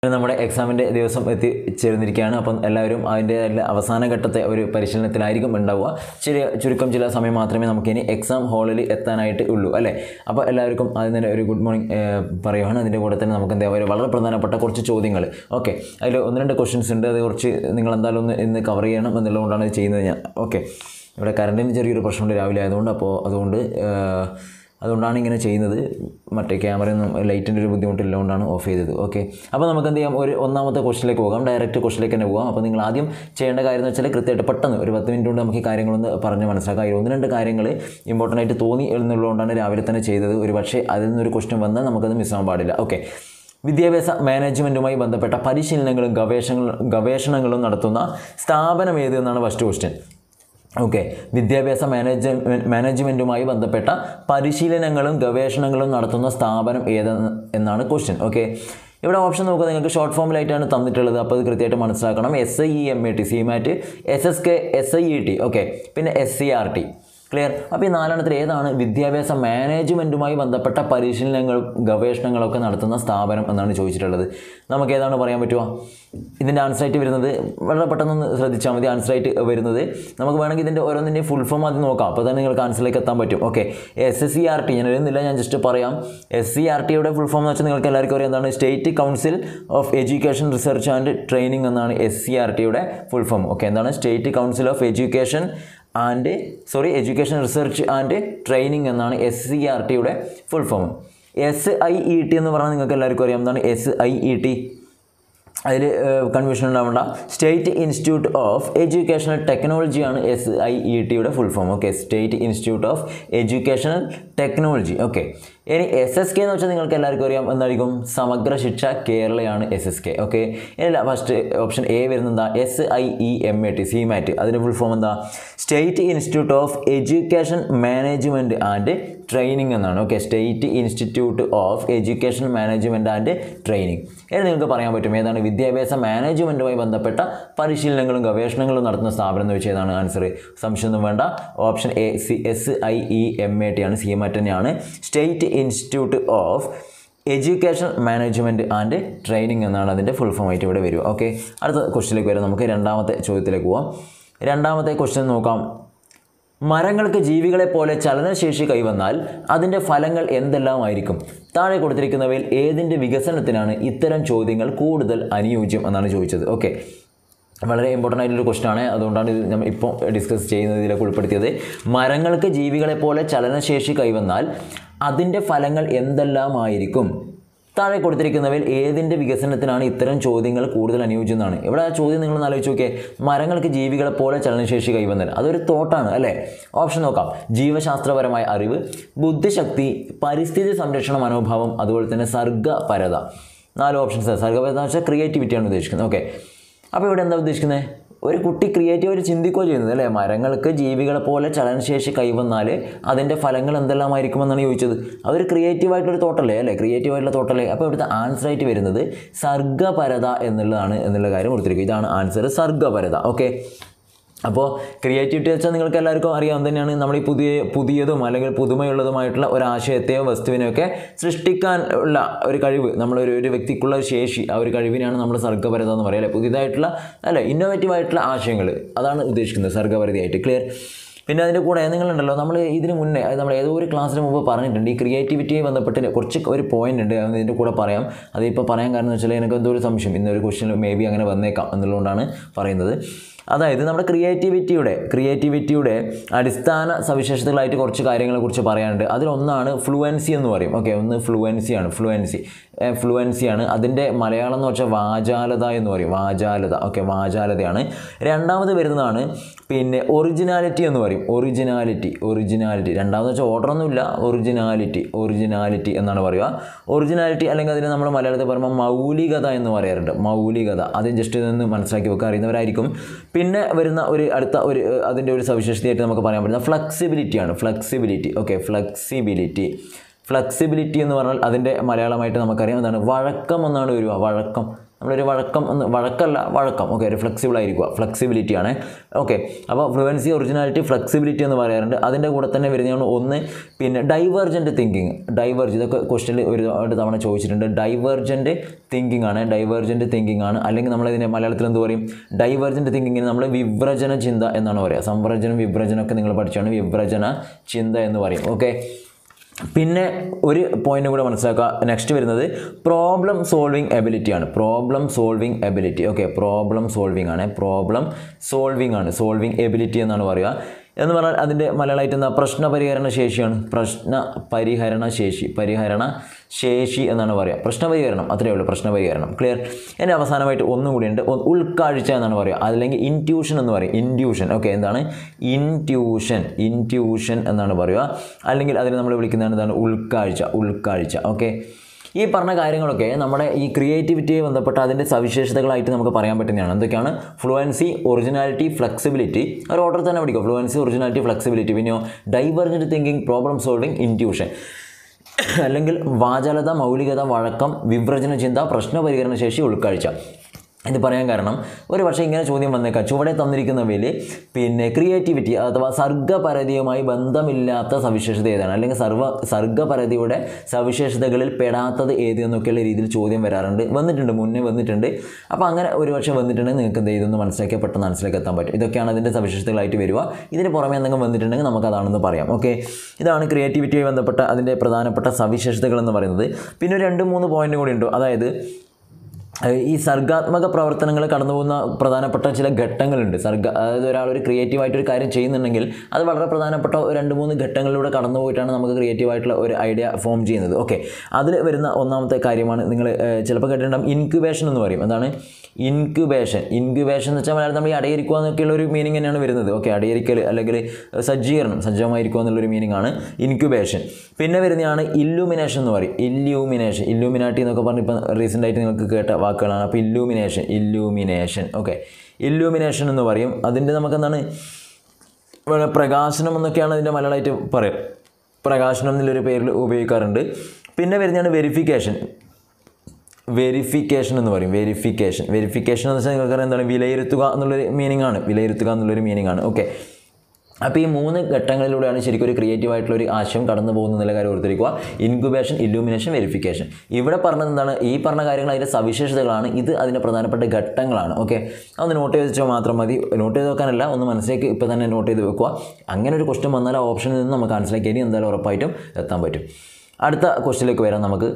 നമ്മുടെ എക്സാമിൻ്റെ ദിവസം എത്തിച്ചേർന്നിരിക്കുകയാണ് അപ്പം എല്ലാവരും അതിൻ്റെ എല്ലാ അവസാന ഘട്ടത്തെ ഒരു പരിശീലനത്തിലായിരിക്കും ഉണ്ടാവുക ചെറിയ ചുരുക്കം ചില സമയം മാത്രമേ നമുക്കിനി എക്സാം ഹാളിൽ എത്താനായിട്ട് ഉള്ളൂ അല്ലേ അപ്പോൾ എല്ലാവർക്കും അതിന് ഒരു ഗുഡ് മോർണിംഗ് പറയുകയാണ് അതിൻ്റെ കൂടെ തന്നെ നമുക്ക് എന്താ പറയുക വളരെ പ്രധാനപ്പെട്ട കുറച്ച് ചോദ്യങ്ങൾ ഓക്കെ അതിൽ ഒന്ന് രണ്ട് ക്വസ്റ്റ്യൻസ് ഉണ്ട് അത് കുറച്ച് നിങ്ങൾ എന്തായാലും ഒന്ന് ഇന്ന് കവർ ചെയ്യണം എന്നുള്ളതുകൊണ്ടാണ് ഇത് ചെയ്യുന്നത് ഞാൻ ഓക്കെ ഇവിടെ കറണ്ടിന് ചെറിയൊരു പ്രശ്നമുണ്ട് രാവിലെ ആയതുകൊണ്ട് അപ്പോൾ അതുകൊണ്ട് ഏഹ്, അതുകൊണ്ടാണ് ഇങ്ങനെ ചെയ്യുന്നത് മറ്റേ ക്യാമറയൊന്നും ലൈറ്റിൻ്റെ ഒരു ബുദ്ധിമുട്ടില്ലാകൊണ്ടാണ് ഓഫ് ചെയ്തത് ഓക്കെ അപ്പോൾ നമുക്ക് എന്ത് ചെയ്യാം ഒരു ഒന്നാമത്തെ ക്വസ്റ്റിലേക്ക് പോകാം ഡയറക്റ്റ് ക്വസ്റ്റിലേക്ക് തന്നെ പോകാം അപ്പോൾ നിങ്ങൾ ആദ്യം ചെയ്യേണ്ട കാര്യം എന്ന് വെച്ചാൽ കൃത്യമായിട്ട് പെട്ടെന്ന് ഒരു പത്ത് മിനിറ്റ് കൊണ്ട് നമുക്ക് ഈ കാര്യങ്ങളൊന്ന് പറഞ്ഞ് മനസ്സിലാക്കാം ഈ ഒന്ന് രണ്ട് കാര്യങ്ങൾ ഇമ്പോർട്ടൻ്റ് ആയിട്ട് തോന്നി എന്നുള്ളതുകൊണ്ടാണ് രാവിലെ തന്നെ ചെയ്തത് ഒരു പക്ഷേ അതിൽ നിന്നൊരു ക്വസ്റ്റ്യൻ വന്നാൽ നമുക്കത് മിസ്സാകാൻ പാടില്ല ഓക്കെ വിദ്യാഭ്യാസ മാനേജ്മെൻറ്റുമായി ബന്ധപ്പെട്ട പരിശീലനങ്ങളും ഗവേഷണങ്ങളും ഗവേഷണങ്ങളും നടത്തുന്ന സ്ഥാപനം ഏത് എന്നാണ് ഫസ്റ്റ് ക്വസ്റ്റ്യൻ ഓക്കെ വിദ്യാഭ്യാസ മാനേജ് മാനേജ്മെൻറ്റുമായി ബന്ധപ്പെട്ട പരിശീലനങ്ങളും ഗവേഷണങ്ങളും നടത്തുന്ന സ്ഥാപനം ഏതെന്ന് എന്നാണ് ക്വസ്റ്റ്യൻ ഓക്കെ ഇവിടെ ഓപ്ഷൻ നോക്കുക നിങ്ങൾക്ക് ഷോർട്ട് ഫോമിലായിട്ടാണ് തന്നിട്ടുള്ളത് അപ്പോൾ അത് കൃത്യമായിട്ട് മനസ്സിലാക്കണം S I E M A T SIEMAT S S K S I E T okay പിന്നെ S C R T clear അപ്പോൾ ഈ നാലെണ്ണത്തിൽ ഏതാണ് വിദ്യാഭ്യാസ മാനേജ്മെൻറ്റുമായി ബന്ധപ്പെട്ട പരിശീലനങ്ങളും ഗവേഷണങ്ങളൊക്കെ നടത്തുന്ന സ്ഥാപനം എന്നാണ് ചോദിച്ചിട്ടുള്ളത് നമുക്ക് ഏതാണ് പറയാൻ പറ്റുമോ ഇതിൻ്റെ ആൻസറായിട്ട് വരുന്നത് വളരെ പെട്ടെന്ന് ശ്രദ്ധിച്ചാൽ മതി ആൻസറായിട്ട് വരുന്നത് നമുക്ക് വേണമെങ്കിൽ ഇതിൻ്റെ ഓരോന്നിൻ്റെയും ഫുൾ ഫോം ആദ്യം നോക്കാം അപ്പോൾ തന്നെ നിങ്ങൾക്ക് ആൻസറിലേക്ക് എത്താൻ പറ്റും okay S S C R T ഞാൻ എഴുതുന്നില്ല ഞാൻ ജസ്റ്റ് പറയാം എസ് സി ആർ ടിയുടെ ഫുൾ ഫോം എന്ന് വെച്ചാൽ നിങ്ങൾക്ക് എല്ലാവർക്കും അറിയാം എന്താണ് state council of education research and training എന്നാണ് എസ് സി ആർ ടിയുടെ ഫുൾ ഫോം ഓക്കെ എന്താണ് state council of education and sorry education research and training എന്നാണ് എസ് സി ആർ ടിയുടെ full form S I E T എന്ന് പറഞ്ഞാൽ നിങ്ങൾക്ക് എല്ലാവർക്കും അറിയാം എന്താണ് എസ് ഐ ഇ ടി അതിൽ കൺഫ്യൂഷൻ ഉണ്ടാവേണ്ട സ്റ്റേറ്റ് ഇൻസ്റ്റിറ്റ്യൂട്ട് ഓഫ് എഡ്യൂക്കേഷണൽ ടെക്നോളജിയാണ് എസ് ഐ ഇ ടിയുടെ full form okay state institute of educational technology okay ഇനി എസ് എസ് കെ എന്ന് വെച്ചാൽ നിങ്ങൾക്ക് എല്ലാവർക്കും അറിയാം എന്തായിരിക്കും സമഗ്ര ശിക്ഷ കേരളയാണ് എസ് എസ് കെ ഓക്കെ ഇല്ല ഫസ്റ്റ് ഓപ്ഷൻ എ വരുന്നത് എന്താ S I E M A T SIEMAT അതിൻ്റെ ഫുൾ ഫോം എന്താ state institute of education management and training എന്നാണ് okay state institute of education management and training ഇനി നിങ്ങൾക്ക് പറയാൻ പറ്റും ഏതാണ് വിദ്യാഭ്യാസ മാനേജ്മെൻറ്റുമായി ബന്ധപ്പെട്ട പരിശീലനങ്ങളും ഗവേഷണങ്ങളും നടത്തുന്ന സ്ഥാപനം എന്ന് വെച്ചാൽ ഏതാണ് ആൻസർ സംശയമൊന്നും വേണ്ട option A C S I E M A T ആണ് സി എം ആറ്റ് തന്നെയാണ് state institute of education management and training എന്നാണ് അതിൻ്റെ ഫുൾ ഫോം ആയിട്ട് ഇവിടെ വരിക ഓക്കെ അടുത്ത ക്വസ്റ്റിലേക്ക് വരാം നമുക്ക് രണ്ടാമത്തെ ചോദ്യത്തിലേക്ക് പോവാം രണ്ടാമത്തെ ക്വസ്റ്റ്യൻ നോക്കാം മരങ്ങൾക്ക് ജീവികളെ പോലെ ചലനശേഷി കൈവന്നാൽ അതിൻ്റെ ഫലങ്ങൾ എന്തെല്ലാമായിരിക്കും താഴെ കൊടുത്തിരിക്കുന്നവയിൽ ഏതിൻ്റെ വികസനത്തിനാണ് ഇത്തരം ചോദ്യങ്ങൾ കൂടുതൽ അനുയോജ്യം എന്നാണ് ചോദിച്ചത് ഓക്കെ വളരെ ഇമ്പോർട്ടൻ്റ് ആയിട്ടുള്ളൊരു ക്വസ്റ്റൻ ആണ് അതുകൊണ്ടാണ് ഇത് നമ്മൾ ഇപ്പോൾ ഡിസ്കസ് ചെയ്യുന്നത് ഇതിലേക്ക് ഉൾപ്പെടുത്തിയത് മരങ്ങൾക്ക് ജീവികളെ പോലെ ചലനശേഷി കൈവന്നാൽ അതിൻ്റെ ഫലങ്ങൾ എന്തെല്ലാമായിരിക്കും താഴെ കൊടുത്തിരിക്കുന്നവയിൽ ഏതിൻ്റെ വികസനത്തിനാണ് ഇത്തരം ചോദ്യങ്ങൾ കൂടുതൽ അനുയോജ്യം എന്നാണ് ഇവിടെ ആ ചോദ്യം നിങ്ങൾ ആലോചിച്ച് നോക്കിയേ മരങ്ങൾക്ക് ജീവികളെ പോലെ ചലനശേഷി കൈവന്നൽ അതൊരു തോട്ടാണ് അല്ലേ ഓപ്ഷൻ നോക്കാം ജീവശാസ്ത്രപരമായ അറിവ് ബുദ്ധിശക്തി പരിസ്ഥിതി സംരക്ഷണ മനോഭാവം അതുപോലെ തന്നെ സർഗപരത നാല് ഓപ്ഷൻസ് സർഗപരത എന്ന് വെച്ചാൽ ക്രിയേറ്റിവിറ്റിയാണ് ഉദ്ദേശിക്കുന്നത് ഓക്കെ അപ്പോൾ ഇവിടെ എന്താ ഉദ്ദേശിക്കുന്നത് ഒരു കുട്ടി ക്രിയേറ്റീവായിട്ട് ചിന്തിക്കുകയോ ചെയ്യുന്നത് അല്ലേ മരങ്ങൾക്ക് ജീവികളെ പോലെ ചലനശേഷി കൈവന്നാൽ അതിൻ്റെ ഫലങ്ങൾ എന്തെല്ലാമായിരിക്കുമെന്നാണ് ചോദിച്ചത് അതൊരു ക്രിയേറ്റീവായിട്ടൊരു തോട്ടല്ലേ അല്ലേ ക്രിയേറ്റീവായിട്ടുള്ള തോട്ടല്ലേ അപ്പോൾ ഇവിടുത്തെ ആൻസർ ആയിട്ട് വരുന്നത് സർഗപരത എന്നുള്ളതാണ് എന്നുള്ള കാര്യം കൊടുത്തിരിക്കും ഇതാണ് ആൻസർ സർഗപരത ഓക്കെ അപ്പോൾ ക്രിയേറ്റിവിറ്റി വെച്ചാൽ നിങ്ങൾക്ക് എല്ലാവർക്കും അറിയാം തന്നെയാണ് നമ്മൾ ഈ പുതിയ പുതിയതും അല്ലെങ്കിൽ പുതുമയുള്ളതുമായിട്ടുള്ള ഒരു ആശയത്തെയോ വസ്തുവിനെയോ ഒക്കെ സൃഷ്ടിക്കാൻ ഉള്ള ഒരു കഴിവ് നമ്മളൊരു ഒരു വ്യക്തിക്കുള്ള ഒരു ശേഷി ആ ഒരു കഴിവിനാണ് നമ്മൾ സർഗപരത എന്ന് പറയുക അല്ലേ പുതിയതായിട്ടുള്ള അല്ല ഇന്നോവേറ്റീവ് ആയിട്ടുള്ള ആശയങ്ങൾ അതാണ് ഉദ്ദേശിക്കുന്നത് സർഗപരതയായിട്ട് ക്ലിയർ പിന്നെ അതിൻ്റെ കൂടെ നിങ്ങളുണ്ടല്ലോ നമ്മൾ ഇതിന് മുന്നേ അത് നമ്മൾ ഏതോ ഒരു ക്ലാസ്സിന് മുമ്പ് പറഞ്ഞിട്ടുണ്ട് ഈ ക്രിയേറ്റിവിറ്റിയെ ബന്ധപ്പെട്ട് കുറച്ച് ഒരു പോയിന്റ് ഉണ്ട് അത് ഇതിൻ്റെ കൂടെ പറയാം അതിപ്പോൾ പറയാൻ കാരണം എന്ന് വെച്ചാൽ എനിക്ക് എന്തോ ഒരു സംശയം ഇന്നൊരു ക്വസ്റ്റ്യൻ മേ ബി അങ്ങനെ വന്നേക്കാം എന്നുള്ളതുകൊണ്ടാണ് പറയുന്നത് അതായത് നമ്മുടെ ക്രിയേറ്റിവിറ്റിയുടെ ക്രിയേറ്റിവിറ്റിയുടെ അടിസ്ഥാന സവിശേഷതകളായിട്ട് കുറച്ച് കാര്യങ്ങളെക്കുറിച്ച് പറയാനുണ്ട് അതിലൊന്നാണ് ഫ്ലുവൻസി എന്ന് പറയും ഓക്കെ ഒന്ന് ഫ്ലുവൻസിയാണ് ഫ്ലുവൻസി ഫ്ലുവൻസിയാണ് അതിൻ്റെ മലയാളം എന്ന് വെച്ചാൽ വാചാലത എന്ന് പറയും വാചാലത ഓക്കെ വാചാലതയാണ് രണ്ടാമത് വരുന്നതാണ് പിന്നെ ഒറിജിനാലിറ്റി എന്ന് പറയും ഒറിജിനാലിറ്റി ഒറിജിനാലിറ്റി രണ്ടാമത് വെച്ചാൽ ഓർഡറൊന്നുമില്ല ഒറിജിനാലിറ്റി ഒറിജിനാലിറ്റി എന്നാണ് പറയുക ഒറിജിനാലിറ്റി അല്ലെങ്കിൽ അതിന് നമ്മൾ മലയാളത്തിൽ പറയുമ്പോൾ മൗലികത എന്ന് പറയാറുണ്ട് മൗലികത ആദ്യം ജസ്റ്റ് ഇതൊന്ന് മനസ്സിലാക്കി വെക്കുക അറിയുന്നവരായിരിക്കും പിന്നെ വരുന്ന ഒരു അടുത്ത ഒരു ഏഹ്, അതിൻ്റെ ഒരു സവിശേഷതയായിട്ട് നമുക്ക് പറയാൻ പറ്റുന്ന ഫ്ലെക്സിബിലിറ്റിയാണ് ഫ്ലെക്സിബിലിറ്റി ഓക്കെ ഫ്ലെക്സിബിലിറ്റി ഫ്ലെക്സിബിലിറ്റി എന്ന് പറഞ്ഞാൽ അതിൻ്റെ മലയാളമായിട്ട് നമുക്കറിയാം എന്താണ് വഴക്കം എന്നാണ് വരിക വഴക്കം നമ്മളൊരു വഴക്കം എന്ന് വഴക്കല്ല വഴക്കം ഓക്കെ ഒരു ഫ്ലെക്സിബിൾ ആയിരിക്കുക ഫ്ലെക്സിബിലിറ്റി ആണ് ഓക്കെ അപ്പോൾ ഫ്ലുവൻസി ഒറിജിനാലിറ്റി ഫ്ലെക്സിബിലിറ്റി എന്ന് പറയാറുണ്ട് അതിൻ്റെ കൂടെ തന്നെ വരുന്നതാണ് ഒന്ന് പിന്നെ ഡൈവേർജൻറ്റ് തിങ്കിങ് ഡൈവേർജ് ഇതൊക്കെ ക്വസ്റ്റനിൽ ഒരുപാട് തവണ ചോദിച്ചിട്ടുണ്ട് ഡൈവേർജൻറ്റ് തിങ്കിങ് ആണ് ഡൈവേർജൻറ്റ് തിങ്കിങ് ആണ് അല്ലെങ്കിൽ നമ്മളിതിനെ മലയാളത്തിൽ എന്ത് പറയും ഡൈവേർജൻറ്റ് തിങ്കിങ്ങിന് നമ്മൾ വിവ്രജന ചിന്ത എന്നാണ് പറയുക സംവ്രജനം വിവ്രജനം ഒക്കെ നിങ്ങൾ പഠിച്ചാണ് വിവ്രജന ചിന്ത എന്ന് പറയും ഓക്കെ പിന്നെ ഒരു പോയിന്റ് കൂടെ മനസ്സിലാക്കുക നെക്സ്റ്റ് വരുന്നത് പ്രോബ്ലം സോൾവിങ് എബിലിറ്റി ആണ് problem solving ability okay problem solving ആണ് പ്രോബ്ലം സോൾവിങ് ആണ് സോൾവിങ് എബിലിറ്റി എന്നാണ് പറയുക എന്ന് പറഞ്ഞാൽ അതിൻ്റെ മലയാളമായിട്ട് എന്താ പ്രശ്ന പരിഹരണ ശേഷിയാണ് പ്രശ്ന പരിഹരണ ശേഷി പരിഹരണ ശേഷി എന്നാണ് പറയുക പ്രശ്ന പരിഹരണം അത്രയേ ഉള്ളൂ പ്രശ്ന പരിഹരണം ക്ലിയർ ഇനി അവസാനമായിട്ട് ഒന്നും കൂടിയുണ്ട് ഒന്ന് ഉൾക്കാഴ്ച എന്നാണ് പറയുക അല്ലെങ്കിൽ ഇൻറ്റ്യൂഷൻ എന്ന് പറയും ഇൻറ്റ്യൂഷൻ ഓക്കെ എന്താണ് ഇൻറ്റ്യൂഷൻ ഇൻറ്റ്യൂഷൻ എന്നാണ് പറയുക അല്ലെങ്കിൽ അതിനെ നമ്മൾ വിളിക്കുന്നതാണ് എന്താണ് ഉൾക്കാഴ്ച ഉൾക്കാഴ്ച ഓക്കെ ഈ പറഞ്ഞ കാര്യങ്ങളൊക്കെ നമ്മുടെ ഈ ക്രിയേറ്റിവിറ്റിയെ ബന്ധപ്പെട്ട അതിൻ്റെ സവിശേഷതകളായിട്ട് നമുക്ക് പറയാൻ പറ്റുന്നതാണ് എന്തൊക്കെയാണ് ഫ്ലുവൻസി ഒറിജിനാലിറ്റി ഫ്ലെക്സിബിലിറ്റി ഒരു ഓർഡർ തന്നെ പഠിക്കും ഫ്ലുവൻസി ഒറിജിനാലിറ്റി ഫ്ലെക്സിബിലിറ്റി പിന്നെയോ divergent thinking problem solving intuition അല്ലെങ്കിൽ വാചാലത മൗലികത വഴക്കം വിവ്രജന ചിന്ത പ്രശ്ന പരിഹരണ ശേഷി ഉൾക്കാഴ്ച ഇത് പറയാൻ കാരണം ഒരു പക്ഷേ ഇങ്ങനെ ചോദ്യം വന്നേക്കാം ചുവടെ തന്നിരിക്കുന്നവയിൽ പിന്നെ ക്രിയേറ്റിവിറ്റി അഥവാ സർഗപരതയുമായി ബന്ധമില്ലാത്ത സവിശേഷത ഏതാണ് അല്ലെങ്കിൽ സർവ സർഗപരതയുടെ സവിശേഷതകളിൽ പെടാത്തത് ഏത് എന്നൊക്കെയുള്ള രീതിയിൽ ചോദ്യം വരാറുണ്ട് വന്നിട്ടുണ്ട് മുന്നേ വന്നിട്ടുണ്ട് അപ്പോൾ അങ്ങനെ ഒരു പക്ഷേ വന്നിട്ടുണ്ടെങ്കിൽ നിങ്ങൾക്ക് എന്ത് ഇതൊന്ന് മനസ്സിലാക്കിയാൽ പെട്ടെന്ന് മനസ്സിലേക്ക് എത്താൻ പറ്റും ഇതൊക്കെയാണ് അതിൻ്റെ സവിശേഷതകളായിട്ട് വരിക ഇതിന് പുറമെ എന്തെങ്കിലും വന്നിട്ടുണ്ടെങ്കിൽ നമുക്ക് അതാണെന്ന് പറയാം ഓക്കെ ഇതാണ് ക്രിയേറ്റിവിറ്റിയുമായി ബന്ധപ്പെട്ട അതിൻ്റെ പ്രധാനപ്പെട്ട സവിശേഷതകൾ എന്ന് പറയുന്നത് പിന്നെ ഒരു രണ്ട് മൂന്ന് പോയിന്റ് കൂടി ഉണ്ട് അതായത് ഏഹ് ഈ സർഗാത്മക പ്രവർത്തനങ്ങൾ കടന്നു പോകുന്ന പ്രധാനപ്പെട്ട ചില ഘട്ടങ്ങളുണ്ട് സർഗ അതായത് ഒരാൾ ഒരു ക്രിയേറ്റീവായിട്ട് ഒരു കാര്യം ചെയ്യുന്നുണ്ടെങ്കിൽ അത് വളരെ പ്രധാനപ്പെട്ട ഒരു രണ്ട് മൂന്ന് ഘട്ടങ്ങളിലൂടെ കടന്നു പോയിട്ടാണ് നമുക്ക് ക്രിയേറ്റീവായിട്ടുള്ള ഒരു ഐഡിയ ഫോം ചെയ്യുന്നത് ഓക്കെ അതിൽ വരുന്ന ഒന്നാമത്തെ കാര്യമാണ് നിങ്ങൾ ഏഹ് ചിലപ്പോൾ കേട്ടിട്ടുണ്ടാകും ഇൻക്യുബേഷൻ എന്ന് പറയും എന്താണ് ഇൻക്യുബേഷൻ ഇൻക്യുബേഷൻ എന്ന് വെച്ചാൽ മലയാളം നമ്മൾ ഈ അടയിരിക്കുക എന്നൊക്കെയുള്ള ഒരു മീനിങ് തന്നെയാണ് വരുന്നത് ഓക്കെ അടയിരിക്കൽ അല്ലെങ്കിൽ സജ്ജീകരണം സജ്ജമായിരിക്കുക എന്നുള്ളൊരു മീനിങ് ആണ് ഇൻക്യുബേഷൻ പിന്നെ വരുന്നതാണ് ഇല്ലുമിനേഷൻ എന്ന് പറയും ഇല്യൂമിനേഷൻ ഇല്ലുമിനാട്ടി എന്നൊക്കെ പറഞ്ഞ് ഇപ്പം റീസെൻ്റ് ആയിട്ട് നിങ്ങൾക്ക് കേട്ട വാക്കുകളാണ് അപ്പോൾ ഇല്യൂമിനേഷൻ ഇല്യൂമിനേഷൻ ഓക്കെ ഇല്യൂമിനേഷൻ എന്ന് പറയും അതിൻ്റെ നമുക്ക് എന്താണ് വേണേ പ്രകാശനം എന്നൊക്കെയാണ് അതിൻ്റെ മലയാളമായിട്ട് പറയുക പ്രകാശനം എന്നുള്ളൊരു പേരിൽ ഉപയോഗിക്കാറുണ്ട് പിന്നെ വരുന്നതാണ് വെരിഫിക്കേഷൻ വെരിഫിക്കേഷൻ എന്ന് പറയും വെരിഫിക്കേഷൻ വെരിഫിക്കേഷൻ എന്ന് വെച്ചാൽ നിങ്ങൾക്ക് എന്താണ് വിലയിരുത്തുക എന്നുള്ളൊരു മീനിങ് ആണ് വിലയിരുത്തുക എന്നുള്ളൊരു മീനിങ് ആണ് ഓക്കെ അപ്പോൾ ഈ മൂന്ന് ഘട്ടങ്ങളിലൂടെയാണ് ശരിക്കും ഒരു ക്രിയേറ്റീവ് ആയിട്ടുള്ള ഒരു ആശയം കടന്നു പോകുന്ന എന്നുള്ള കാര്യം ഓർത്തിരിക്കുക ഇൻക്യുബേഷൻ ഇല്യൂമിനേഷൻ വെരിഫിക്കേഷൻ ഇവിടെ പറഞ്ഞത് എന്താണ് ഈ പറഞ്ഞ കാര്യങ്ങൾ അതിൻ്റെ സവിശേഷതകളാണ് ഇത് അതിൻ്റെ പ്രധാനപ്പെട്ട ഘട്ടങ്ങളാണ് ഓക്കെ അതൊന്ന് നോട്ട് ചെയ്ത് വെച്ചാൽ മാത്രം മതി നോട്ട് ചെയ്ത് വെക്കാനല്ല ഒന്ന് മനസ്സിലേക്ക് ഇപ്പോൾ തന്നെ നോട്ട് ചെയ്ത് വെക്കുക അങ്ങനെ ഒരു ക്വസ്റ്റ്യൻ വന്നാൽ ആ ഓപ്ഷനിൽ നിന്ന് നമുക്ക് മനസ്സിലാക്കി ഇനി എന്തായാലും ഉറപ്പായിട്ടും എത്താൻ പറ്റും അടുത്ത ക്വസ്റ്റ്യനിലേക്ക് വരാം നമുക്ക്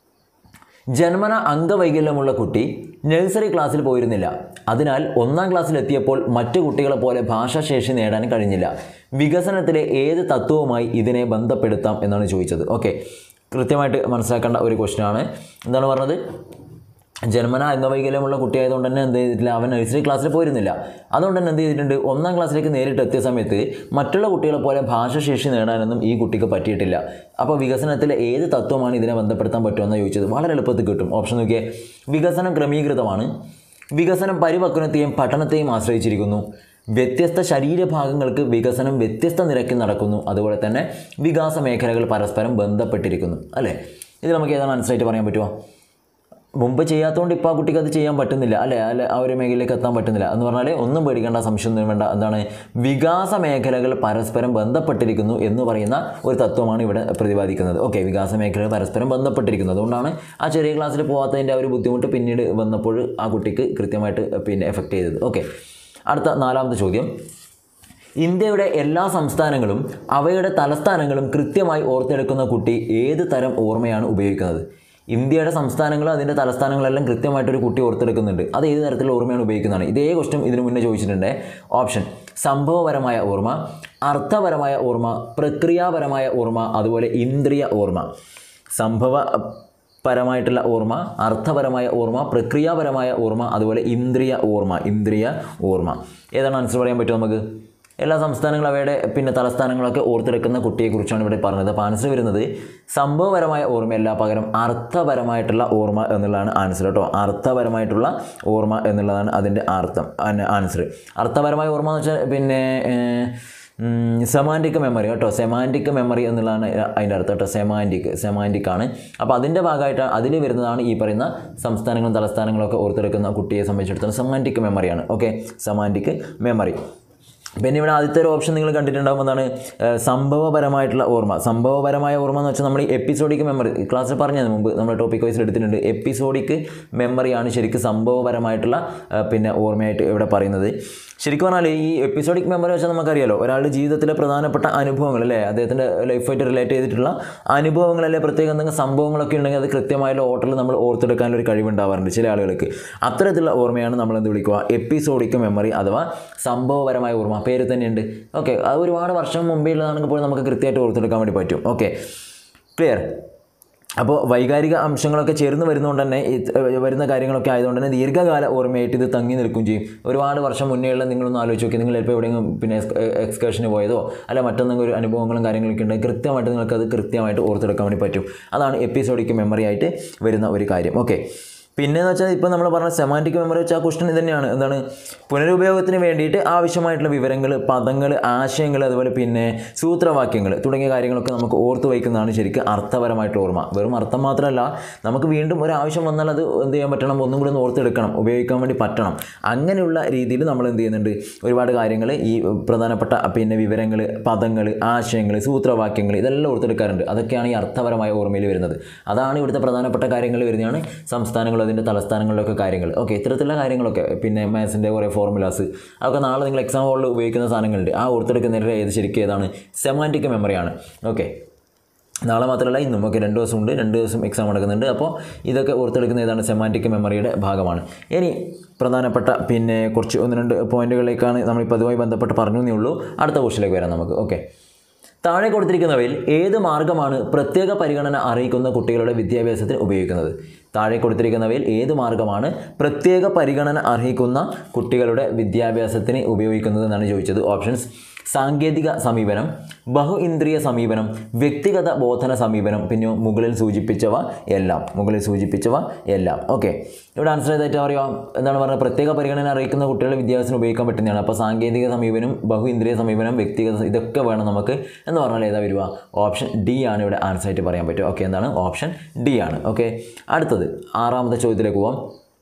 ജന്മന അംഗവൈകല്യമുള്ള കുട്ടി നഴ്സറി ക്ലാസ്സിൽ പോയിരുന്നില്ല അതിനാൽ ഒന്നാം ക്ലാസ്സിൽ എത്തിയപ്പോൾ മറ്റു കുട്ടികളെ പോലെ ഭാഷാശേഷി നേടാൻ കഴിഞ്ഞില്ല വികസനത്തിലെ ഏത് തത്വവുമായി ഇതിനെ ബന്ധപ്പെടുത്താം എന്നാണ് ചോദിച്ചത് ഓക്കെ കൃത്യമായിട്ട് മനസ്സിലാക്കേണ്ട ഒരു ക്വസ്റ്റ്യനാണ് എന്താണ് പറഞ്ഞത് ജന്മന അംഗവൈകല്യമുള്ള കുട്ടിയായതുകൊണ്ട് തന്നെ എന്ത് ചെയ്തിട്ടില്ല അവൻ നഴ്സറി ക്ലാസ്സിൽ പോയിരുന്നില്ല അതുകൊണ്ട് തന്നെ എന്ത് ചെയ്തിട്ടുണ്ട് ഒന്നാം ക്ലാസ്സിലേക്ക് നേരിട്ട് എത്തിയ സമയത്ത് മറ്റുള്ള കുട്ടികളെ പോലെ ഭാഷാശേഷി നേടാനൊന്നും ഈ കുട്ടിക്ക് പറ്റിയിട്ടില്ല അപ്പോൾ വികസനത്തിലെ ഏത് തത്വമാണ് ഇതിനെ ബന്ധപ്പെടുത്താൻ പറ്റുമെന്ന് ചോദിച്ചത് വളരെ എളുപ്പത്തിൽ കിട്ടും ഓപ്ഷൻ നോക്കിയേ വികസനം ക്രമീകൃതമാണ് വികസനം പരിപക്വനത്തെയും പഠനത്തെയും ആശ്രയിച്ചിരിക്കുന്നു വ്യത്യസ്ത ശരീരഭാഗങ്ങൾക്ക് വികസനം വ്യത്യസ്ത നിരക്കിൽ നടക്കുന്നു അതുപോലെ തന്നെ വികാസ മേഖലകൾ പരസ്പരം ബന്ധപ്പെട്ടിരിക്കുന്നു അല്ലേ ഇത് നമുക്ക് ഏതാണ് മനസ്സിലായിട്ട് പറയാൻ പറ്റുമോ മുമ്പ് ചെയ്യാത്തതുകൊണ്ട് ഇപ്പോൾ ആ കുട്ടിക്ക് അത് ചെയ്യാൻ പറ്റുന്നില്ല അല്ലേ അല്ലെ ആ ഒരു മേഖലയിലേക്ക് എത്താൻ പറ്റുന്നില്ല എന്ന് പറഞ്ഞാൽ ഒന്നും പേടിക്കേണ്ട സംശയമൊന്നും വേണ്ട എന്താണ് വികാസ മേഖലകൾ പരസ്പരം ബന്ധപ്പെട്ടിരിക്കുന്നു എന്ന് പറയുന്ന ഒരു തത്വമാണ് ഇവിടെ പ്രതിപാദിക്കുന്നത് ഓക്കെ വികാസ മേഖലകൾ പരസ്പരം ബന്ധപ്പെട്ടിരിക്കുന്നു അതുകൊണ്ടാണ് ആ ചെറിയ ക്ലാസ്സിൽ പോകാത്തതിൻ്റെ ആ ഒരു ബുദ്ധിമുട്ട് പിന്നീട് വന്നപ്പോൾ ആ കുട്ടിക്ക് കൃത്യമായിട്ട് പിന്നെ എഫക്റ്റ് ചെയ്തത് ഓക്കെ അടുത്ത നാലാമത്തെ ചോദ്യം ഇന്ത്യയുടെ എല്ലാ സംസ്ഥാനങ്ങളും അവയുടെ തലസ്ഥാനങ്ങളും കൃത്യമായി ഓർത്തെടുക്കുന്ന കുട്ടി ഏത് തരം ഓർമ്മയാണ് ഉപയോഗിക്കുന്നത് ഇന്ത്യയുടെ സംസ്ഥാനങ്ങളും അതിൻ്റെ തലസ്ഥാനങ്ങളെല്ലാം കൃത്യമായിട്ടൊരു കുട്ടി ഓർത്തെടുക്കുന്നുണ്ട് അത് ഏത് തരത്തിലുള്ള ഓർമ്മയാണ് ഉപയോഗിക്കുന്നതാണ് ഇതേ ക്വസ്റ്റ്യൻ ഇതിനു മുന്നേ ചോദിച്ചിട്ടുണ്ട് ഓപ്ഷൻ സംഭവപരമായ ഓർമ്മ അർത്ഥപരമായ ഓർമ്മ പ്രക്രിയാപരമായ ഓർമ്മ അതുപോലെ ഇന്ദ്രിയ ഓർമ്മ സംഭവ പരമായിട്ടുള്ള ഓർമ്മ അർത്ഥപരമായ ഓർമ്മ പ്രക്രിയാപരമായ ഓർമ്മ അതുപോലെ ഇന്ദ്രിയ ഓർമ്മ ഇന്ദ്രിയ ഓർമ്മ ഏതാണ് ആൻസർ പറയാൻ പറ്റുമോ നമുക്ക് എല്ലാ സംസ്ഥാനങ്ങളും അവയുടെ പിന്നെ തലസ്ഥാനങ്ങളൊക്കെ ഓർത്തെടുക്കുന്ന കുട്ടിയെക്കുറിച്ചാണ് ഇവിടെ പറഞ്ഞത് അപ്പോൾ ആൻസർ വരുന്നത് സംഭവപരമായ ഓർമ്മയല്ല പകരം അർത്ഥപരമായിട്ടുള്ള ഓർമ്മ എന്നുള്ളതാണ് ആൻസർ കേട്ടോ അർത്ഥപരമായിട്ടുള്ള ഓർമ്മ എന്നുള്ളതാണ് അതിൻ്റെ അർത്ഥം ആൻസർ അർത്ഥപരമായ ഓർമ്മ എന്ന് വെച്ചാൽ പിന്നെ ഏഹ്, സെമാൻറ്റിക് മെമ്മറി കേട്ടോ സെമാൻറ്റിക് മെമ്മറി എന്നുള്ളതാണ് അതിൻ്റെ അർത്ഥം കേട്ടോ സെമാൻറ്റിക് സെമാൻറ്റിക് ആണ് അപ്പോൾ അതിൻ്റെ ഭാഗമായിട്ട് അതിൽ വരുന്നതാണ് ഈ പറയുന്ന സംസ്ഥാനങ്ങളും തലസ്ഥാനങ്ങളൊക്കെ ഓർത്തെടുക്കുന്ന കുട്ടിയെ സംബന്ധിച്ചിടത്തോളം സെമാൻറ്റിക് മെമ്മറിയാണ് ഓക്കെ സെമാൻറ്റിക് മെമ്മറി പിന്നെ ഇവിടെ ആദ്യത്തെ ഒരു ഓപ്ഷൻ നിങ്ങൾ കണ്ടിട്ടുണ്ടാകും എന്താണ് ഏഹ് സംഭവപരമായിട്ടുള്ള ഓർമ്മ സംഭവപരമായ ഓർമ്മ എന്ന് വെച്ചാൽ നമ്മൾ ഈ എപ്പിസോഡിക് മെമ്മറി ക്ലാസ്സിൽ പറഞ്ഞതിന് മുമ്പ് നമ്മൾ ടോപ്പിക് വൈസിൽ എടുത്തിട്ടുണ്ട് എപ്പിസോഡിക് മെമ്മറിയാണ് ശരിക്കും സംഭവപരമായിട്ടുള്ള ഏഹ് പിന്നെ ഓർമ്മയായിട്ട് ഇവിടെ പറയുന്നത് ശരിക്കും പറഞ്ഞാൽ ഈ എപ്പിസോഡിക് മെമ്മറി വെച്ചാൽ നമുക്കറിയാലോ ഒരാളുടെ ജീവിതത്തിലെ പ്രധാനപ്പെട്ട അനുഭവങ്ങൾ അല്ലേ അദ്ദേഹത്തിൻ്റെ ലൈഫായിട്ട് റിലേറ്റ് ചെയ്തിട്ടുള്ള അനുഭവങ്ങൾ അല്ലെ പ്രത്യേക എന്തെങ്കിലും സംഭവങ്ങളൊക്കെ ഉണ്ടെങ്കിൽ അത് കൃത്യമായുള്ള ഓർഡറിൽ നമ്മൾ ഓർത്തെടുക്കാനുള്ള ഒരു കഴിവുണ്ടാവാറുണ്ട് ചില ആളുകൾക്ക് അത്തരത്തിലുള്ള ഓർമ്മയാണ് നമ്മൾ എന്ത് വിളിക്കുക എപ്പിസോഡിക് മെമ്മറി അഥവാ സംഭവപരമായ ഓർമ്മ പേര് തന്നെയുണ്ട് ഓക്കെ അത് ഒരുപാട് വർഷം മുമ്പേ ഉള്ളതാണെങ്കിൽ പോലും നമുക്ക് കൃത്യമായിട്ട് ഓർത്തെടുക്കാൻ വേണ്ടി പറ്റും ഓക്കെ ക്ലിയർ അപ്പോൾ വൈകാരിക അംശങ്ങളൊക്കെ ചേർന്ന് വരുന്നതുകൊണ്ട് തന്നെ ഈ ഏഹ് വരുന്ന കാര്യങ്ങളൊക്കെ ആയതുകൊണ്ട് തന്നെ ദീർഘകാല ഓർമ്മയായിട്ട് ഇത് തങ്ങി നിൽക്കും ചെയ്യും ഒരുപാട് വർഷം മുന്നേയുള്ള നിങ്ങളൊന്ന് ആലോചിച്ച് നോക്കി നിങ്ങൾ ചിലപ്പോൾ എവിടെയെങ്കിലും പിന്നെ എക്സ്കർഷന് പോയതോ അല്ല മറ്റൊന്നെങ്കിലും ഒരു അനുഭവങ്ങളും കാര്യങ്ങളൊക്കെ ഉണ്ടെങ്കിൽ കൃത്യമായിട്ട് നിങ്ങൾക്ക് അത് കൃത്യമായിട്ട് ഓർത്തെടുക്കാൻ വേണ്ടി പറ്റും അതാണ് എപ്പിസോഡിക്ക് മെമ്മറി ആയിട്ട് വരുന്ന ഒരു കാര്യം ഓക്കെ പിന്നെന്ന് വെച്ചാൽ ഇപ്പോൾ നമ്മൾ പറഞ്ഞ സെമാൻറ്റിക് മെമ്മറി വെച്ചാൽ ആ ക്വസ്റ്റൻ തന്നെയാണ് എന്താണ് പുനരുപയോഗത്തിന് വേണ്ടിയിട്ട് ആവശ്യമായിട്ടുള്ള വിവരങ്ങൾ പദങ്ങൾ ആശയങ്ങൾ അതുപോലെ പിന്നെ സൂത്രവാക്യങ്ങൾ തുടങ്ങിയ കാര്യങ്ങളൊക്കെ നമുക്ക് ഓർത്ത് വയ്ക്കുന്നതാണ് ശരിക്കും അർത്ഥപരമായിട്ട് ഓർമ്മ വെറും അർത്ഥം മാത്രമല്ല നമുക്ക് വീണ്ടും ഒരു ആവശ്യം വന്നാൽ അത് എന്ത് ചെയ്യാൻ പറ്റണം ഒന്നും കൂടി ഒന്ന് ഓർത്തെടുക്കണം ഉപയോഗിക്കാൻ വേണ്ടി പറ്റണം അങ്ങനെയുള്ള രീതിയിൽ നമ്മൾ എന്ത് ചെയ്യുന്നുണ്ട് ഒരുപാട് കാര്യങ്ങൾ ഈ പ്രധാനപ്പെട്ട പിന്നെ വിവരങ്ങൾ പദങ്ങൾ ആശയങ്ങൾ സൂത്രവാക്യങ്ങൾ ഇതെല്ലാം ഓർത്തെടുക്കാറുണ്ട് അതൊക്കെയാണ് ഈ അർത്ഥപരമായ ഓർമ്മയിൽ വരുന്നത് അതാണ് ഇവിടുത്തെ പ്രധാനപ്പെട്ട കാര്യങ്ങൾ വരുന്നതാണ് സംസ്ഥാനങ്ങളും അതിൻ്റെ തലസ്ഥാനങ്ങളിലൊക്കെ കാര്യങ്ങൾ ഓക്കെ ഇത്തരത്തിലുള്ള കാര്യങ്ങളൊക്കെ പിന്നെ മാത്സിൻ്റെ കുറേ ഫോർമുലാസ് അതൊക്കെ നാളെ നിങ്ങൾ എക്സാം ഹോളിൽ ഉപയോഗിക്കുന്ന സാധനങ്ങളുണ്ട് ആ ഓർത്തെടുക്കുന്നതിൻ്റെ ഏത് ശരിക്കും ഏതാണ് സെമാൻറ്റിക് മെമ്മറിയാണ് ഓക്കെ നാളെ മാത്രമല്ല ഇന്നും ഒക്കെ രണ്ട് ദിവസം ഉണ്ട് രണ്ട് ദിവസം എക്സാം നടക്കുന്നുണ്ട് അപ്പോൾ ഇതൊക്കെ ഓർത്തെടുക്കുന്ന ഏതാണ് സെമാൻറ്റിക് മെമ്മറിയുടെ ഭാഗമാണ് ഇനി പ്രധാനപ്പെട്ട പിന്നെ കുറച്ച് ഒന്ന് രണ്ട് പോയിന്റുകളിലേക്കാണ് നമ്മളിപ്പോൾ അതുമായി ബന്ധപ്പെട്ട് പറഞ്ഞു എന്നേ ഉള്ളൂ അടുത്ത ക്വസ്റ്റിലേക്ക് വരാം നമുക്ക് ഓക്കെ താഴെ കൊടുത്തിരിക്കുന്നവയിൽ ഏത് മാർഗമാണ് പ്രത്യേക പരിഗണന അറിയിക്കുന്ന കുട്ടികളുടെ വിദ്യാഭ്യാസത്തിന് ഉപയോഗിക്കുന്നത് താഴെ കൊടുത്തിരിക്കുന്നവയിൽ ഏത് മാർഗമാണ് പ്രത്യേക പരിഗണന അർഹിക്കുന്ന കുട്ടികളുടെ വിദ്യാഭ്യാസത്തിന് ഉപയോഗിക്കുന്നത് എന്നാണ് ചോദിച്ചത് ഓപ്ഷൻസ് സാങ്കേതിക സമീപനം ബഹു ഇന്ദ്രിയ സമീപനം വ്യക്തിഗത ബോധന സമീപനം പിന്നെ മുകളിൽ സൂചിപ്പിച്ചവ എല്ലാം മുകളിൽ സൂചിപ്പിച്ചവ എല്ലാം ഓക്കെ ഇവിടെ ആൻസർ ചെയ്തായിട്ട് പറയുക എന്താണ് പറയുക പ്രത്യേക പരിഗണന അറിയിക്കുന്ന കുട്ടികളുടെ വിദ്യാഭ്യാസത്തിന് ഉപയോഗിക്കാൻ പറ്റുന്നതാണ് അപ്പോൾ സാങ്കേതിക സമീപനം ബഹു ഇന്ദ്രിയ സമീപനം വ്യക്തിഗത ഇതൊക്കെ വേണം നമുക്ക് എന്ന് പറഞ്ഞാൽ ഏതാ വരിക ഓപ്ഷൻ ഡി ആണ് ഇവിടെ ആൻസർ ആയിട്ട് പറയാൻ പറ്റുക ഓക്കെ എന്താണ് ഓപ്ഷൻ ഡി ആണ് ഓക്കെ അടുത്തത് ആറാമത്തെ ചോദ്യത്തിലേക്ക് പോവാം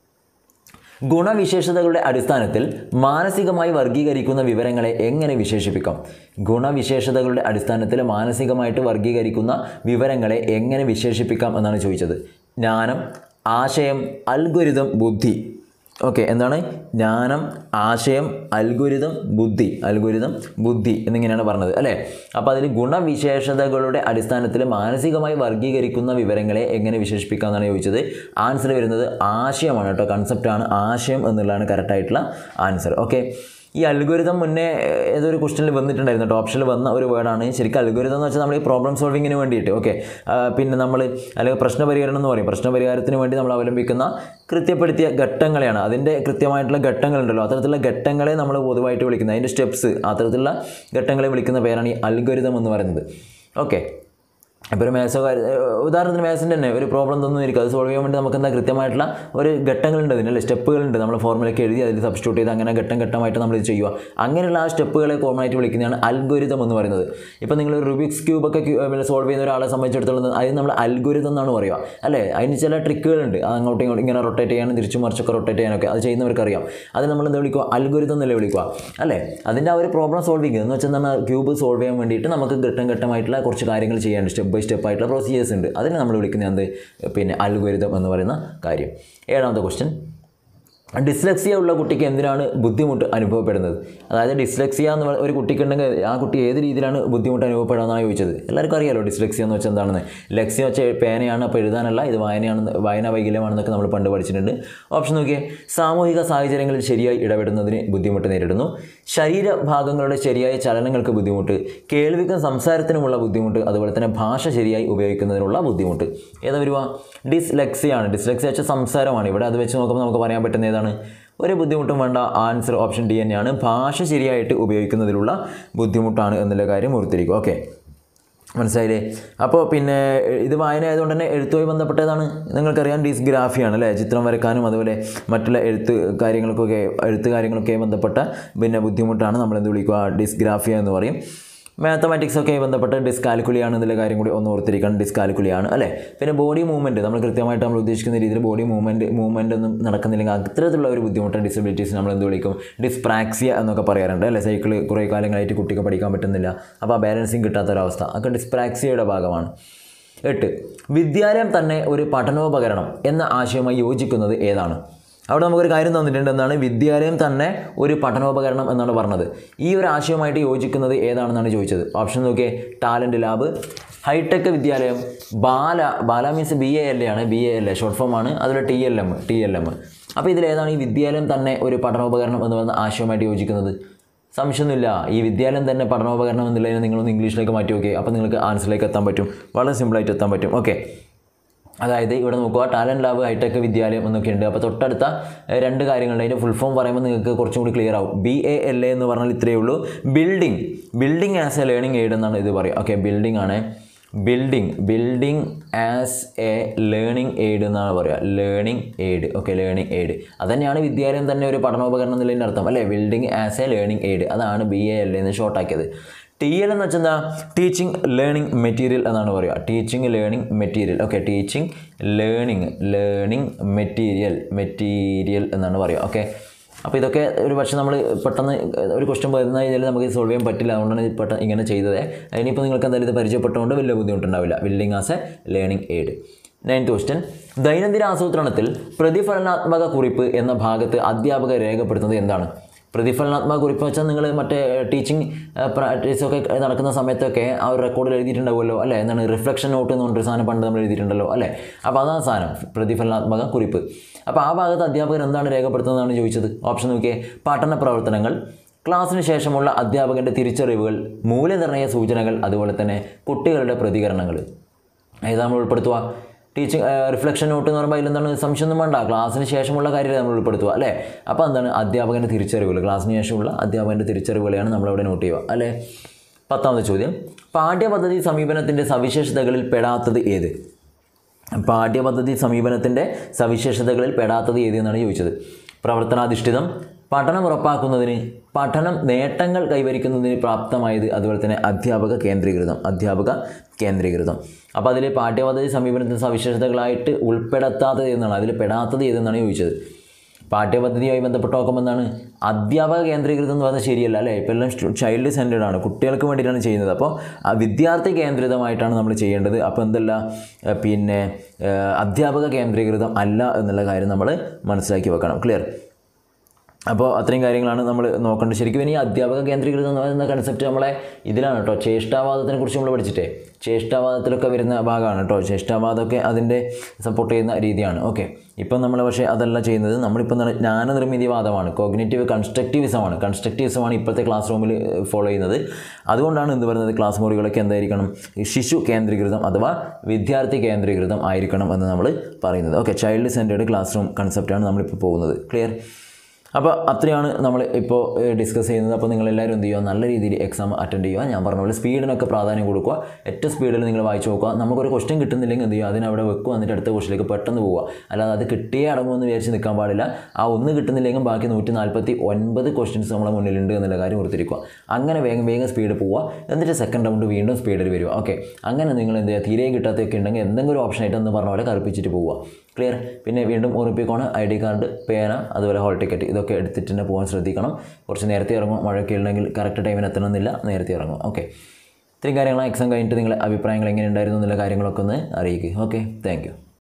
ഗുണവിശേഷതകളുടെ അടിസ്ഥാനത്തിൽ മാനസികമായി വർഗീകരിക്കുന്ന വിവരങ്ങളെ എങ്ങനെ വിശേഷിപ്പിക്കാം ഗുണവിശേഷതകളുടെ അടിസ്ഥാനത്തിൽ മാനസികമായിട്ട് വർഗീകരിക്കുന്ന വിവരങ്ങളെ എങ്ങനെ വിശേഷിപ്പിക്കാം എന്നാണ് ചോദിച്ചത് ജ്ഞാനം ആശയം അൽഗുരിതം ബുദ്ധി ഓക്കെ എന്താണ് ജ്ഞാനം ആശയം അൽഗുരിതം ബുദ്ധി അൽഗുരിതം ബുദ്ധി എന്നിങ്ങനെയാണ് പറഞ്ഞത് അല്ലേ അപ്പോൾ അതിൽ ഗുണവിശേഷതകളുടെ അടിസ്ഥാനത്തിൽ മാനസികമായി വർഗീകരിക്കുന്ന വിവരങ്ങളെ എങ്ങനെ വിശേഷിപ്പിക്കാം എന്നാണ് ചോദിച്ചത് ആൻസർ വരുന്നത് ആശയമാണ് കേട്ടോ കൺസെപ്റ്റാണ് ആശയം എന്നുള്ളതാണ് കറക്റ്റായിട്ടുള്ള ആൻസർ ഓക്കെ ഈ അൽഗോരിതം മുന്നേ ഏഹ്, ഏതൊരു ക്വസ്റ്റനിൽ വന്നിട്ടുണ്ടായിരുന്നു കേട്ടോ ഓപ്ഷനിൽ വന്ന ഒരു വേർഡാണ് ശരിക്കും അൽഗോരിതം എന്ന് വെച്ചാൽ നമ്മൾ ഈ പ്രോബ്ലം സോൾവിങ്ങിന് വേണ്ടിയിട്ട് ഓക്കെ പിന്നെ നമ്മൾ അല്ലെങ്കിൽ പ്രശ്ന പരിഹരണം എന്ന് പറയും പ്രശ്ന പരിഹാരത്തിന് വേണ്ടി നമ്മൾ അവലംബിക്കുന്ന കൃത്യപ്പെടുത്തിയ ഘട്ടങ്ങളെയാണ് അതിൻ്റെ കൃത്യമായിട്ടുള്ള ഘട്ടങ്ങളുണ്ടല്ലോ അത്തരത്തിലുള്ള ഘട്ടങ്ങളെ നമ്മൾ പൊതുവായിട്ട് വിളിക്കുന്നത് അതിൻ്റെ സ്റ്റെപ്സ് അത്തരത്തിലുള്ള ഘട്ടങ്ങളെ വിളിക്കുന്ന പേരാണ് ഈ അൽഗോരിതം എന്ന് പറയുന്നത് ഓക്കെ ഇപ്പോൾ ഒരു മാത്സോ കാര്യം ഉദാഹരണത്തിന് മാത്സിൻ്റെ തന്നെ ഒരു പ്രോബ്ലം തന്നിരിക്കും അത് സോൾവ് ചെയ്യാൻ വേണ്ടി നമുക്ക് എന്താ കൃത്യമായിട്ടുള്ള ഒരു ഘട്ടങ്ങളുണ്ട് അതിനല്ലേ സ്റ്റെപ്പുകളുണ്ട് നമ്മൾ ഫോർമുലയ്ക്ക് എഴുതി അതിൽ സബ്സ്റ്റിറ്റ്യൂട്ട് ചെയ്ത് അങ്ങനെ ഘട്ടം ഘട്ടമായിട്ട് നമ്മൾ ഇത് ചെയ്യുക അങ്ങനെയുള്ള ആ സ്റ്റെപ്പുകളെ കോമൺ ആയിട്ട് വിളിക്കുന്നതാണ് അൽഗോരിതം എന്ന് പറയുന്നത് ഇപ്പോൾ നിങ്ങൾ റുബിക്സ് ക്യൂബൊക്കെ സോൾവ് ചെയ്യുന്ന ഒരാളെ സംബന്ധിച്ചിടത്തോളം അതിന് നമ്മൾ അൽഗോരിതം എന്നാണ് പറയുക അല്ലേ അതിന് ചില ട്രിക്കുകളുണ്ട് അത് അങ്ങോട്ടും ഇങ്ങോട്ടും ഇങ്ങനെ റൊട്ടേറ്റ് ചെയ്യാനും തിരിച്ചും മറിച്ചൊക്കെ റൊട്ടേറ്റ് ചെയ്യാനൊക്കെ അത് ചെയ്യുന്നവർക്കറിയാം അത് നമ്മൾ എന്താ വിളിക്കുക അൽഗോരിതം എന്നല്ലേ വിളിക്കുക അല്ലേ അതിൻ്റെ ആ ഒരു പ്രോബ്ലം സോൾവിങ് എന്ന് വെച്ചാൽ നമ്മൾ ക്യൂബ് സോൾവ് ചെയ്യാൻ വേണ്ടിയിട്ട് നമുക്ക് ഘട്ടം ഘട്ടമായിട്ടുള്ള കുറച്ച് കാര്യങ്ങൾ ചെയ്യാനുണ്ട് സ്റ്റെപ്പ് ബൈ സ്റ്റെപ്പ് ആയിട്ടുള്ള പ്രൊസീജിയേഴ്സ് ഉണ്ട് അതിനെ നമ്മൾ വിളിക്കുന്നത് എന്ത് പിന്നെ അൽഗോരിതം എന്ന് പറയുന്ന കാര്യം ഏഴാമത്തെ ക്വസ്റ്റ്യൻ ഡിസ്ലെക്സിയ ഉള്ള കുട്ടിക്ക് എന്തിനാണ് ബുദ്ധിമുട്ട് അനുഭവപ്പെടുന്നത് അതായത് ഡിസ്ലെക്സിയ എന്ന് പറ- ഒരു കുട്ടിക്കുണ്ടെങ്കിൽ ആ കുട്ടി ഏത് രീതിയിലാണ് ബുദ്ധിമുട്ട് അനുഭവപ്പെടുന്നതാണ് ചോദിച്ചത് എല്ലാവർക്കും അറിയാലോ ഡിസ്ലെക്സിയ എന്ന് വെച്ചാൽ എന്താണെന്ന് ലെക്സിയ വെച്ചാൽ പേനയാണ് അപ്പോൾ എഴുതാനല്ല ഇത് വായനയാണെന്ന് വായന വൈകല്യമാണെന്നൊക്കെ നമ്മൾ പണ്ട് പഠിച്ചിട്ടുണ്ട് ഓപ്ഷൻ നോക്കിയേ സാമൂഹിക സാഹചര്യങ്ങളിൽ ശരിയായി ഇടപെടുന്നതിന് ബുദ്ധിമുട്ട് നേരിടുന്നു ശരീരഭാഗങ്ങളുടെ ശരിയായ ചലനങ്ങൾക്ക് ബുദ്ധിമുട്ട് കേൾവിക്കും സംസാരത്തിനുമുള്ള ബുദ്ധിമുട്ട് അതുപോലെ തന്നെ ഭാഷ ശരിയായി ഉപയോഗിക്കുന്നതിനുള്ള ബുദ്ധിമുട്ട് ഏതാ വരുക ഡിസ്ലെക്സിയാണ് ഡിസ്ലെക്സിയ വെച്ചാൽ സംസാരമാണ് ഇവിടെ അത് വെച്ച് നോക്കുമ്പോൾ നമുക്ക് പറയാൻ പറ്റുന്ന ഏതാണ് ഒരു ബുദ്ധിമുട്ടും വേണ്ട ആൻസർ ഓപ്ഷൻ ഡി തന്നെയാണ് ഭാഷ ശരിയായിട്ട് ഉപയോഗിക്കുന്നതിലുള്ള ബുദ്ധിമുട്ടാണ് എന്നുള്ള കാര്യം ഓർത്തിരിക്കും ഓക്കെ മനസ്സിലായില്ലേ അപ്പോൾ പിന്നെ ഇത് വായന ആയതുകൊണ്ട് തന്നെ എഴുത്തുമായി ബന്ധപ്പെട്ടതാണ് നിങ്ങൾക്കറിയാം ഡിസ്ഗ്രാഫിയാണ് അല്ലേ ചിത്രം വരക്കാനും അതുപോലെ മറ്റുള്ള എഴുത്ത് കാര്യങ്ങൾക്കൊക്കെ എഴുത്ത് കാര്യങ്ങളൊക്കെ ബന്ധപ്പെട്ട പിന്നെ ബുദ്ധിമുട്ടാണ് നമ്മൾ എന്ത് വിളിക്കുക ഡിസ്ഗ്രാഫിയ എന്ന് പറയും മാത്തമാറ്റിക്സ് ഒക്കെ ബന്ധപ്പെട്ട് ഡിസ്കാൽക്കുലിയാണ് എന്നുള്ള കാര്യം കൂടി ഒന്ന് ഓർത്തിരിക്കണം ഡിസ്കാൽക്കുലിയാണ് അല്ലേ പിന്നെ ബോഡി മൂവ്മെൻറ്റ് നമ്മൾ കൃത്യമായിട്ട് നമ്മൾ ഉദ്ദേശിക്കുന്ന രീതിയിൽ ബോഡി മൂവ്മെൻറ്റ് മൂവ്മെൻ്റ് ഒന്നും നടക്കുന്നില്ലെങ്കിൽ അത്തരത്തിലുള്ള ഒരു ബുദ്ധിമുട്ട് ഡിസബിലിറ്റീസ് നമ്മൾ എന്ത് വിളിക്കും ഡിസ്പ്രാക്സിയ എന്നൊക്കെ പറയാറുണ്ട് അല്ലേ സൈക്കിൾ കുറേ കാലങ്ങളായിട്ട് കുട്ടിക്ക് പഠിക്കാൻ പറ്റുന്നില്ല അപ്പോൾ ആ ബാലൻസിങ് കിട്ടാത്തൊരവസ്ഥ അതൊക്കെ ഡിസ്പ്രാക്സിയയുടെ ഭാഗമാണ് എട്ട് വിദ്യാലയം തന്നെ ഒരു പഠനോപകരണം എന്ന ആശയവുമായി യോജിക്കുന്നത് ഏതാണ് അവിടെ നമുക്കൊരു കാര്യം തന്നിട്ടുണ്ട് എന്താണ് വിദ്യാലയം തന്നെ ഒരു പഠനോപകരണം എന്നാണ് പറഞ്ഞത് ഈ ഒരു ആശയവുമായിട്ട് യോജിക്കുന്നത് ഏതാണെന്നാണ് ചോദിച്ചത് ഓപ്ഷൻ നോക്കിയേ ടാലൻറ്റ് ലാബ് ഹൈടെക് വിദ്യാലയം BALA BALA means B A L A ആണ് B A L A short form ആണ് അതുപോലെ T L M T L M അപ്പോൾ ഇതിലേതാണ് ഈ വിദ്യാലയം തന്നെ ഒരു പഠനോപകരണം എന്ന് പറയുന്ന ആശയവുമായിട്ട് യോജിക്കുന്നത് സംശയമൊന്നുമില്ല ഈ വിദ്യാലയം തന്നെ പഠനോപകരണം എന്നുള്ളതിനെ നിങ്ങളൊന്ന് ഇംഗ്ലീഷിലേക്ക് മാറ്റി നോക്കി അപ്പോൾ നിങ്ങൾക്ക് ആൻസറിലേക്ക് എത്താൻ പറ്റും വളരെ സിമ്പിളായിട്ട് എത്താൻ പറ്റും ഓക്കെ അതായത് ഇവിടെ നോക്കുക ടാലൻറ്റ് ലാബ് ഹൈടെക് വിദ്യാലയം എന്നൊക്കെ ഉണ്ട് അപ്പോൾ തൊട്ടടുത്ത ഏഹ്, രണ്ട് കാര്യങ്ങളുണ്ട് അതിൻ്റെ ഫുൾ ഫോം പറയുമ്പോൾ നിങ്ങൾക്ക് കുറച്ചും കൂടി ക്ലിയർ ആവും ബി എ എൽ എ എന്ന് പറഞ്ഞാൽ ഇത്രയേ ഉള്ളൂ building building as a learning aid എന്നാണ് ഇത് പറയുക ഓക്കെ ബിൽഡിംഗ് ആണ് building building as a learning aid എന്നാണ് പറയുക learning aid okay learning aid അതുതന്നെയാണ് വിദ്യാലയം തന്നെ ഒരു പഠനോപകരണം എന്നുള്ളതിൻ്റെ അർത്ഥം അല്ലേ building as a learning aid അതാണ് ബി എ എൽ എന്ന് ഷോർട്ടാക്കിയത് ടി എൽ എന്ന് വെച്ചാൽ എന്താ ടീച്ചിങ് ലേണിംഗ് മെറ്റീരിയൽ എന്നാണ് പറയുക teaching learning material okay teaching learning learning material material എന്നാണ് പറയുക ഓക്കെ അപ്പോൾ ഇതൊക്കെ ഒരു പക്ഷേ നമ്മൾ പെട്ടെന്ന് ഒരു ക്വസ്റ്റ്യൻ വരുന്ന കഴിഞ്ഞാൽ നമുക്ക് സോൾവ് ചെയ്യാൻ പറ്റില്ല അതുകൊണ്ടാണ് ഇത് പെട്ടെന്ന് ഇങ്ങനെ ചെയ്തത് ഇനിയിപ്പോൾ നിങ്ങൾക്ക് എന്തായാലും ഇത് പരിചയപ്പെട്ടുകൊണ്ട് വലിയ ബുദ്ധിമുട്ടുണ്ടാവില്ല building as a learning aid ninth question ദൈനംദിന ആസൂത്രണത്തിൽ പ്രതിഫലനാത്മക കുറിപ്പ് എന്ന ഭാഗത്ത് അധ്യാപകർ രേഖപ്പെടുത്തുന്നത് എന്താണ് പ്രതിഫലനാത്മക കുറിപ്പ് വെച്ചാൽ നിങ്ങൾ മറ്റേ ടീച്ചിങ് പ്രാക്ടീസൊക്കെ നടക്കുന്ന സമയത്തൊക്കെ ആ ഒരു റെക്കോർഡിൽ എഴുതിയിട്ടുണ്ടാവുമല്ലോ അല്ലേ എന്താണ് റിഫ്ലക്ഷൻ നോട്ട് എന്ന് പറഞ്ഞൊരു സാധനം പണ്ട് നമ്മൾ എഴുതിയിട്ടുണ്ടല്ലോ അല്ലേ അപ്പോൾ അതാണ് സാധനം പ്രതിഫലനാത്മക കുറിപ്പ് അപ്പോൾ ആ ഭാഗത്ത് അധ്യാപകർ എന്താണ് രേഖപ്പെടുത്തുന്നതാണ് ചോദിച്ചത് ഓപ്ഷൻ നോക്കിയേ പഠന പ്രവർത്തനങ്ങൾ ക്ലാസ്സിന് ശേഷമുള്ള അധ്യാപകൻ്റെ തിരിച്ചറിവുകൾ മൂല്യനിർണ്ണയ സൂചനകൾ അതുപോലെ തന്നെ കുട്ടികളുടെ പ്രതികരണങ്ങൾ ഏതാ നമ്മൾ ഉൾപ്പെടുത്തുക ടീച്ചിങ് റിഫ്ലക്ഷൻ നോട്ട് എന്ന് പറയുമ്പോൾ അതിലെന്താണ് സംശയമൊന്നും വേണ്ട ക്ലാസ്സിന് ശേഷമുള്ള കാര്യങ്ങൾ നമ്മൾ ഉൾപ്പെടുത്തുക അല്ലേ അപ്പോൾ എന്താണ് അധ്യാപകൻ്റെ തിരിച്ചറിവുകൾ ക്ലാസ്സിന് ശേഷമുള്ള അധ്യാപകൻ്റെ തിരിച്ചറിവുകളെയാണ് നമ്മളവിടെ നോട്ട് ചെയ്യുക അല്ലേ പത്താമത്തെ ചോദ്യം പാഠ്യപദ്ധതി സമീപനത്തിൻ്റെ സവിശേഷതകളിൽ പെടാത്തത് ഏത് പാഠ്യപദ്ധതി സമീപനത്തിൻ്റെ സവിശേഷതകളിൽ പെടാത്തത് ഏത് എന്നാണ് ചോദിച്ചത് പ്രവർത്തനാധിഷ്ഠിതം പഠനം ഉറപ്പാക്കുന്നതിന് പഠനം നേട്ടങ്ങൾ കൈവരിക്കുന്നതിന് പ്രാപ്തമായത് അതുപോലെ തന്നെ അധ്യാപക കേന്ദ്രീകൃതം അധ്യാപക കേന്ദ്രീകൃതം അപ്പോൾ അതിൽ പാഠ്യപദ്ധതി സമീപനത്തിൻ്റെ സവിശേഷതകളായിട്ട് ഉൾപ്പെടുത്താത്തത് എന്നാണ് അതിൽ പെടാത്തത് ഏതെന്നാണ് ചോദിച്ചത് പാഠ്യപദ്ധതിയുമായി ബന്ധപ്പെട്ട് നോക്കുമ്പോൾ എന്താണ് അധ്യാപക കേന്ദ്രീകൃതം എന്ന് പറയുന്നത് ശരിയല്ല അല്ലേ ഇപ്പോൾ എല്ലാം ചൈൽഡ് സെൻറ്റേഡ് ആണ് കുട്ടികൾക്ക് വേണ്ടിയിട്ടാണ് ചെയ്യുന്നത് അപ്പോൾ ആ വിദ്യാർത്ഥി കേന്ദ്രിതമായിട്ടാണ് നമ്മൾ ചെയ്യേണ്ടത് അപ്പോൾ എന്തല്ല ഏഹ് പിന്നെ ഏഹ് അധ്യാപക കേന്ദ്രീകൃതം അല്ല എന്നുള്ള കാര്യം നമ്മൾ മനസ്സിലാക്കി വെക്കണം ക്ലിയർ അപ്പോൾ അത്രയും കാര്യങ്ങളാണ് നമ്മൾ നോക്കേണ്ടത് ശരിക്കും ഇനി അധ്യാപക കേന്ദ്രീകൃതം എന്ന് പറയുന്ന കൺസെപ്റ്റ് നമ്മളെ ഇതിലാണ് കേട്ടോ ചേഷ്ടാവാദത്തിനെ കുറിച്ച് നമ്മൾ പഠിച്ചിട്ടേ ചേഷ്ടാവാദത്തിലൊക്കെ വരുന്ന ഭാഗമാണ് കേട്ടോ ചേഷ്ടാവാദമൊക്കെ അതിൻ്റെ സപ്പോർട്ട് ചെയ്യുന്ന രീതിയാണ് ഓക്കെ ഇപ്പം നമ്മൾ പക്ഷേ അതല്ല ചെയ്യുന്നത് നമ്മളിപ്പം എന്താണ് ജ്ഞാനനിർമ്മിതിവാദമാണ് കോഗ്നേറ്റീവ് കൺസ്ട്രക്റ്റിവിസമാണ് കൺസ്ട്രക്റ്റിവിസമാണ് ഇപ്പോഴത്തെ ക്ലാസ് റൂമിൽ ഫോളോ ചെയ്യുന്നത് അതുകൊണ്ടാണ് എന്ത് പറയുന്നത് ക്ലാസ് മുറികളൊക്കെ എന്തായിരിക്കണം ഈ ശിശു കേന്ദ്രീകൃതം അഥവാ വിദ്യാർത്ഥി കേന്ദ്രീകൃതം ആയിരിക്കണം എന്ന് നമ്മൾ പറയുന്നത് okay child centred classroom കൺസെപ്റ്റാണ് നമ്മളിപ്പോൾ പോകുന്നത് ക്ലിയർ അപ്പോൾ അത്രയാണ് നമ്മൾ ഇപ്പോൾ ഡിസ്കസ് ചെയ്യുന്നത് അപ്പോൾ നിങ്ങളെല്ലാവരും എന്ത് ചെയ്യുക നല്ല രീതിയിൽ എക്സാം അറ്റൻഡ് ചെയ്യുക ഞാൻ പറഞ്ഞ പോലെ സ്പീഡിനൊക്കെ പ്രാധാന്യം കൊടുക്കുക ഏറ്റവും സ്പീഡിൽ നിങ്ങൾ വായിച്ച് നോക്കുക നമുക്കൊരു ക്വസ്റ്റ്യൻ കിട്ടുന്നില്ലെങ്കിൽ എന്ത് ചെയ്യുക അതിനവിടെ വെക്കുക എന്നിട്ട് അടുത്ത ക്വസ്റ്റിലേക്ക് പെട്ടെന്ന് പോവുക അല്ലാതെ അത് കിട്ടിയേ അടങ്ങുമെന്ന് വിചാരിച്ച് നിൽക്കാൻ പാടില്ല ആ ഒന്ന് കിട്ടുന്നില്ലെങ്കിൽ ബാക്കി നൂറ്റി നാൽപ്പത്തി ഒൻപത് ക്വസ്റ്റ്യൻസ് നമ്മളെ മുന്നിലുണ്ട് എന്നുള്ള കാര്യം ഓർത്തിരിക്കുക അങ്ങനെ വേഗം വേഗം സ്പീഡ് പോവുക എന്നിട്ട് സെക്കൻഡ് റൗണ്ട് വീണ്ടും സ്പീഡിൽ വരിക ഓക്കെ അങ്ങനെ നിങ്ങൾ എന്ത് ചെയ്യുക തീരെ കിട്ടാത്തൊക്കെ ഉണ്ടെങ്കിൽ എന്തെങ്കിലും ഓപ്ഷൻ ആയിട്ട് എന്ന് പറഞ്ഞ പോലെ കറുപ്പിച്ചിട്ട് പോവുക ക്ലിയർ പിന്നെ വീണ്ടും ഓർമ്മിപ്പിക്കുകയാണ് ഐ ഡി കാർഡ് പേന അതുപോലെ ഹോൾ ടിക്കറ്റ് ഇതൊക്കെ എടുത്തിട്ട് തന്നെ പോകാൻ ശ്രദ്ധിക്കണം കുറച്ച് നേരത്തെ ഇറങ്ങും മഴയൊക്കെ ഉണ്ടെങ്കിൽ കറക്റ്റ് ടൈമിന് എത്തണമെന്നില്ല നേരത്തെ ഇറങ്ങും ഓക്കെ ഇത്രയും കാര്യങ്ങൾ എക്സാം കഴിഞ്ഞിട്ട് നിങ്ങളുടെ അഭിപ്രായങ്ങൾ എങ്ങനെ ഉണ്ടായിരുന്നു എന്നുള്ള കാര്യങ്ങളൊക്കെ ഒന്ന് അറിയിക്കുക ഓക്കെ താങ്ക്